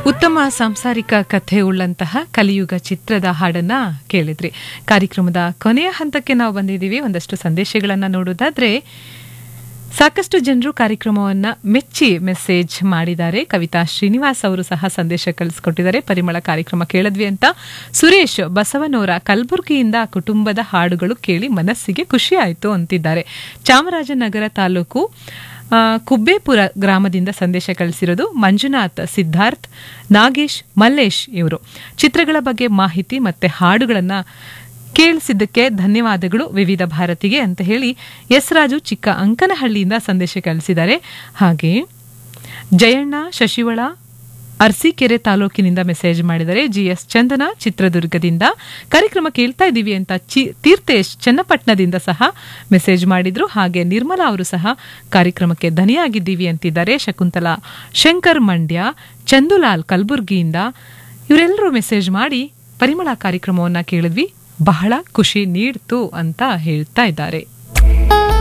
ಉತ್ತಮ ಸಾಂಸಾರಿಕ ಕಥೆ ಉಳ್ಳಂತಹ ಕಲಿಯುಗ ಚಿತ್ರದ ಹಾಡನ್ನ ಕೇಳಿದ್ರಿ ಕಾರ್ಯಕ್ರಮದ ಕೊನೆಯ ಹಂತಕ್ಕೆ ನಾವು ಬಂದಿದ್ದೀವಿ ಒಂದಷ್ಟು ಸಂದೇಶಗಳನ್ನ ನೋಡೋದಾದ್ರೆ ಸಾಕಷ್ಟು ಜನರು ಕಾರ್ಯಕ್ರಮವನ್ನ ಮೆಚ್ಚಿ ಮೆಸೇಜ್ ಮಾಡಿದ್ದಾರೆ ಕವಿತಾ ಶ್ರೀನಿವಾಸ್ ಅವರು ಸಹ ಸಂದೇಶ ಕಳಿಸ್ಕೊಟ್ಟಿದ್ದಾರೆ ಪರಿಮಳ ಕಾರ್ಯಕ್ರಮ ಕೇಳಿದ್ವಿ ಅಂತ ಸುರೇಶ್ ಬಸವನವರ ಕಲಬುರಗಿಯಿಂದ ಕುಟುಂಬದ ಹಾಡುಗಳು ಕೇಳಿ ಮನಸ್ಸಿಗೆ ಖುಷಿ ಆಯಿತು ಅಂತಿದ್ದಾರೆ ಚಾಮರಾಜನಗರ ತಾಲೂಕು ಆ, ಕುಬ್ಬೇಪುರ ಗ್ರಾಮದಿಂದ ಸಂದೇಶ ಕಳಿಸಿರೋದು ಮಂಜುನಾಥ್ ಸಿದ್ಧಾರ್ಥ್ ನಾಗೇಶ್ ಮಲ್ಲೇಶ್ ಇವರು ಚಿತ್ರಗಳ ಬಗ್ಗೆ ಮಾಹಿತಿ ಮತ್ತೆ ಹಾಡುಗಳನ್ನ ಕೇಳಿಸಿದ್ದಕ್ಕೆ ಧನ್ಯವಾದಗಳು ವಿವಿಧ ಭಾರತಿಗೆ ಅಂತ ಹೇಳಿ ಎಸ್ ರಾಜು ಚಿಕ್ಕ ಅಂಕನಹಳ್ಳಿಯಿಂದ ಸಂದೇಶ ಕಳಿಸಿದ್ದಾರೆ ಹಾಗೆ ಜಯಣ್ಣ ಶಶಿವಳ ಅರ್ಸಿಕೆರೆ ತಾಲೂಕಿನಿಂದ ಮೆಸೇಜ್ ಮಾಡಿದರೆ ಜಿ ಎಸ್ ಚಂದನ ಚಿತ್ರದುರ್ಗದಿಂದ ಕಾರ್ಯಕ್ರಮ ಕೇಳ್ತಾ ಇದ್ದೀವಿ ಅಂತ ಚಿ ತೀರ್ಥೇಶ್ ಚನ್ನಪಟ್ಟಣದಿಂದ ಸಹ ಮೆಸೇಜ್ ಮಾಡಿದ್ರು ಹಾಗೆ ನಿರ್ಮಲಾ ಅವರು ಸಹ ಕಾರ್ಯಕ್ರಮಕ್ಕೆ ಧನಿಯಾಗಿದ್ದೀವಿ ಅಂತಿದ್ದಾರೆ ಶಕುಂತಲಾ ಶಂಕರ್ ಮಂಡ್ಯ ಚಂದುಲಾಲ್ ಕಲಬುರ್ಗಿಯಿಂದ ಇವರೆಲ್ಲರೂ ಮೆಸೇಜ್ ಮಾಡಿ ಪರಿಮಳ ಕಾರ್ಯಕ್ರಮವನ್ನ ಕೇಳಿದ್ವಿ ಬಹಳ ಖುಷಿ ನೀಡ್ತು ಅಂತ ಹೇಳ್ತಾ ಇದ್ದಾರೆ